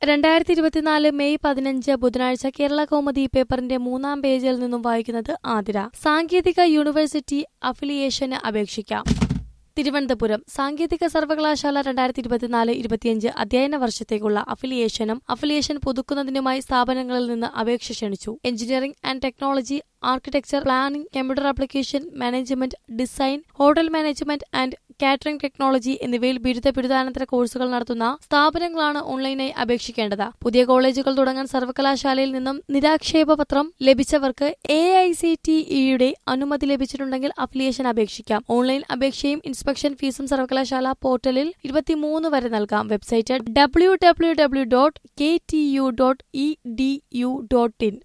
രണ്ടായിരത്തി ഇരുപത്തിനാല് മെയ് പതിനഞ്ച് ബുധനാഴ്ച കേരള കൗമുദി പേപ്പറിന്റെ മൂന്നാം പേജിൽ നിന്നും വായിക്കുന്നത് ആതിര സാങ്കേതിക യൂണിവേഴ്സിറ്റി അഫിലിയേഷന് അപേക്ഷിക്കാം തിരുവനന്തപുരം സാങ്കേതിക സർവകലാശാല രണ്ടായിരത്തി ഇരുപത്തിനാല് ഇരുപത്തിയഞ്ച് അധ്യയന വർഷത്തേക്കുള്ള അഫിലിയേഷനും അഫിലിയേഷൻ പുതുക്കുന്നതിനുമായി സ്ഥാപനങ്ങളിൽ നിന്ന് അപേക്ഷ ക്ഷണിച്ചു engineering and technology architecture planning computer application management design hotel management and catering technology എന്നിവയിൽ ബിരുദ ബിരുദാനന്തര കോഴ്സുകൾ നടത്തുന്ന സ്ഥാപനങ്ങളാണ് ഓൺലൈനായി അപേക്ഷിക്കേണ്ടത് പുതിയ കോളേജുകൾ തുടങ്ങാൻ സർവകലാശാലയിൽ നിന്നും നിരാക്ഷേപ പത്രം ലഭിച്ചവർക്ക് എ ഐ സി ടി ഇയുടെ അനുമതി ലഭിച്ചിട്ടുണ്ടെങ്കിൽ അഫിലിയേഷൻ അപേക്ഷിക്കാം ഓൺലൈൻ അപേക്ഷയും ഇൻസ്പെക്ഷൻ ഫീസും സർവകലാശാല പോർട്ടലിൽ ഇരുപത്തിമൂന്ന് വരെ നൽകാം website W W W dot K T U dot E D U dot in